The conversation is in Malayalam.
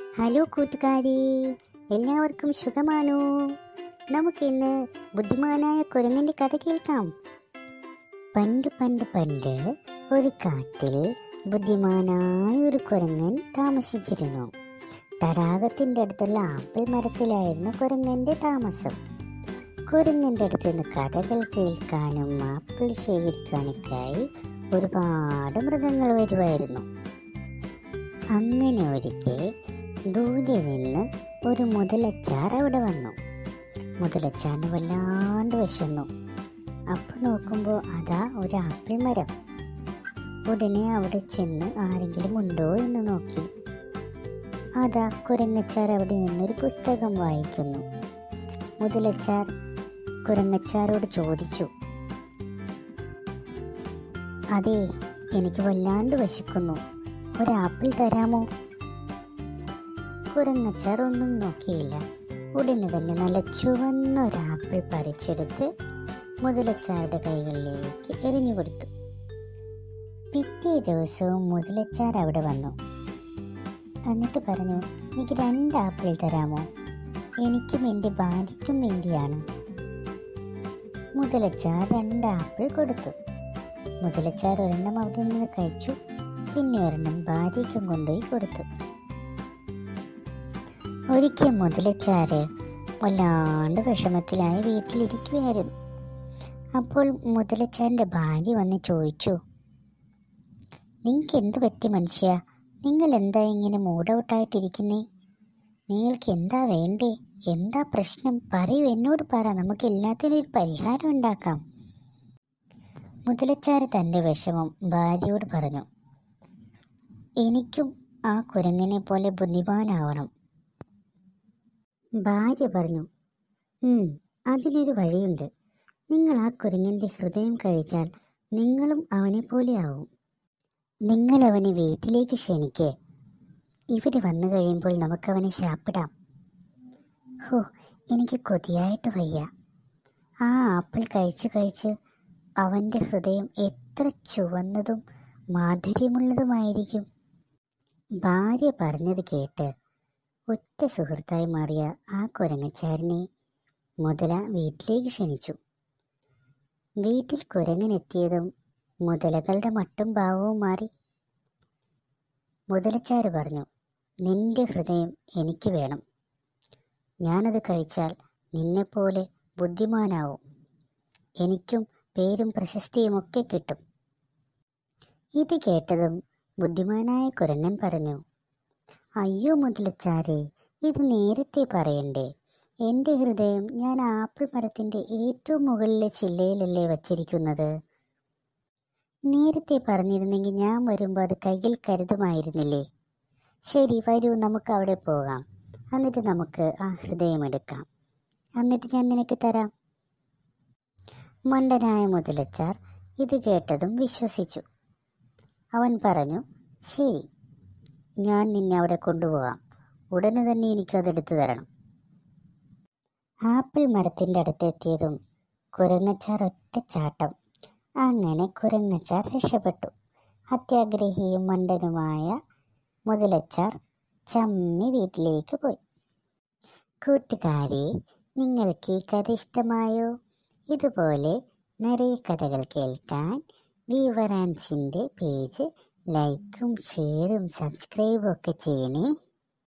ഹലോ കൂട്ടുകാരെ എല്ലാവർക്കും സുഖമാണോ നമുക്കിന്ന് ബുദ്ധിമാനായ കുരങ്ങന്റെ കഥ കേൾക്കാം പണ്ട് പണ്ട് പണ്ട് ഒരു കാട്ടിൽ ബുദ്ധിമാനായ ഒരു കുരങ്ങൻ താമസിച്ചിരുന്നു തടാകത്തിന്റെ അടുത്തുള്ള ആപ്പിൾ മരത്തിലായിരുന്നു കുരങ്ങന്റെ താമസം കുരങ്ങന്റെ അടുത്ത് നിന്ന് കഥകൾ കേൾക്കാനും ആപ്പിൾ ശേഖരിക്കാനൊക്കെയായി ഒരുപാട് മൃഗങ്ങൾ വരുമായിരുന്നു അങ്ങനെ ഒരിക്കൽ ദൂരെ നിന്ന് ഒരു മുതലച്ചാർ അവിടെ വന്നു മുതലച്ചാറിന് വല്ലാണ്ട് വിശന്നു അപ്പൊ നോക്കുമ്പോൾ അതാ ഒരു ആപ്പിൾ മരം ഉടനെ അവിടെ ചെന്ന് ആരെങ്കിലും ഉണ്ടോ എന്ന് നോക്കി അതാ കുരങ്ങച്ചാർ അവിടെ നിന്നൊരു പുസ്തകം വായിക്കുന്നു മുതലച്ചാർ കുരങ്ങച്ചാരോട് ചോദിച്ചു അതെ എനിക്ക് വല്ലാണ്ട് വിശക്കുന്നു ഒരു ആപ്പിൾ തരാമോ കുരങ്ങച്ചാർ ഒന്നും നോക്കിയില്ല ഉടനെ തന്നെ നല്ല ചുവന്ന ഒരു ആപ്പിൾ പറിച്ചെടുത്ത് മുതലച്ചാരുടെ കൈകളിലേക്ക് എറിഞ്ഞു കൊടുത്തു പിറ്റേ ദിവസവും മുതലച്ചാർ അവിടെ വന്നു എന്നിട്ട് പറഞ്ഞു എനിക്ക് രണ്ട് ആപ്പിൾ തരാമോ എനിക്കും എൻ്റെ ഭാര്യയ്ക്കും വേണ്ടിയാണ് മുതലച്ചാർ രണ്ട് ആപ്പിൾ കൊടുത്തു മുതലച്ചാർ ഒരെണ്ണം അവിടെ നിന്ന് കഴിച്ചു പിന്നെ ഒരെണ്ണം ഭാര്യയ്ക്കും കൊണ്ടുപോയി കൊടുത്തു ഒരിക്കൽ മുതലച്ചാര് വല്ലാണ്ട് വിഷമത്തിലായി വീട്ടിലിരിക്കുകയായിരുന്നു അപ്പോൾ മുതലച്ചാറിന്റെ ഭാര്യ വന്ന് ചോദിച്ചു നിങ്ങൾക്ക് എന്ത് പറ്റി മനുഷ്യ നിങ്ങൾ എന്താ ഇങ്ങനെ മൂഡ് ഔട്ടായിട്ടിരിക്കുന്നേ നിങ്ങൾക്ക് എന്താ വേണ്ടേ എന്താ പ്രശ്നം പറയൂ എന്നോട് പറ നമുക്ക് എല്ലാത്തിനും ഒരു പരിഹാരം ഉണ്ടാക്കാം മുതലച്ചാര് തന്റെ വിഷമം ഭാര്യയോട് പറഞ്ഞു എനിക്കും ആ കുരങ്ങനെ പോലെ ബുദ്ധിമാനാവണം ഭാര്യ പറഞ്ഞു "ഉം, അതിനൊരു വഴിയുണ്ട് നിങ്ങൾ ആ കുരങ്ങന്റെ ഹൃദയം കഴിച്ചാൽ നിങ്ങളും അവനെ പോലെയാവും നിങ്ങൾ അവനെ വീട്ടിലേക്ക് ക്ഷണിക്ക് ഇവിടെ വന്നു കഴിയുമ്പോൾ നമുക്കവനെ ശാപ്പിടാം ഹോ എനിക്ക് കൊതിയായിട്ട് വയ്യ ആ ആപ്പിൾ കഴിച്ച് കഴിച്ച് അവൻ്റെ ഹൃദയം എത്ര ചുവന്നതും മാധുര്യമുള്ളതുമായിരിക്കും ഭാര്യ പറഞ്ഞത് കേട്ട് ഒറ്റ സുഹൃത്തായി മാറിയ ആ കുരങ്ങച്ചാരനെ മുതല വീട്ടിലേക്ക് ക്ഷണിച്ചു വീട്ടിൽ കുരങ്ങനെത്തിയതും മുതലകളുടെ മട്ടും ഭാവവും മാറി മുതലച്ചാര് പറഞ്ഞു നിന്റെ ഹൃദയം എനിക്ക് വേണം ഞാനത് കഴിച്ചാൽ നിന്നെപ്പോലെ ബുദ്ധിമാനാവും എനിക്കും പേരും പ്രശസ്തിയും ഒക്കെ കിട്ടും ഇത് കേട്ടതും ബുദ്ധിമാനായ കുരങ്ങൻ പറഞ്ഞു അയ്യോ മുതലച്ചാരെ ഇത് നേരത്തെ പറയണ്ടേ എൻ്റെ ഹൃദയം ഞാൻ ആപ്പിൾ മരത്തിൻ്റെ ഏറ്റവും മുകളിലെ ചില്ലയിലല്ലേ വച്ചിരിക്കുന്നത് നേരത്തെ പറഞ്ഞിരുന്നെങ്കിൽ ഞാൻ വരുമ്പോൾ അത് കയ്യിൽ കരുതുമായിരുന്നില്ലേ ശരി വരൂ നമുക്ക് അവിടെ പോകാം എന്നിട്ട് നമുക്ക് ആ ഹൃദയം എടുക്കാം എന്നിട്ട് ഞാൻ നിനക്ക് തരാം മണ്ടനായ മുതലച്ചാർ ഇത് കേട്ടതും വിശ്വസിച്ചു അവൻ പറഞ്ഞു ശരി ഞാൻ നിന്നെ അവിടെ കൊണ്ടുപോകാം ഉടനെ തന്നെ എനിക്കതെടുത്തു തരണം ആപ്പിൾ മരത്തിൻ്റെ അടുത്തെത്തിയതും കുരങ്ങച്ചാർ ഒറ്റച്ചാട്ടം അങ്ങനെ കുരങ്ങച്ചാർ രക്ഷപ്പെട്ടു അത്യാഗ്രഹിയും മണ്ടനുമായ മുതലച്ചാർ ചമ്മി വീട്ടിലേക്ക് പോയി കൂട്ടുകാരെ നിങ്ങൾക്ക് ഈ കഥ ഇഷ്ടമായോ ഇതുപോലെ നിറയെ കഥകൾ കേൾക്കാൻ വിവറാൻസിൻ്റെ പേജ് ലൈക്കും ഷെയറും സബ്സ്ക്രൈബും ഒക്കെ ചെയ്യണേ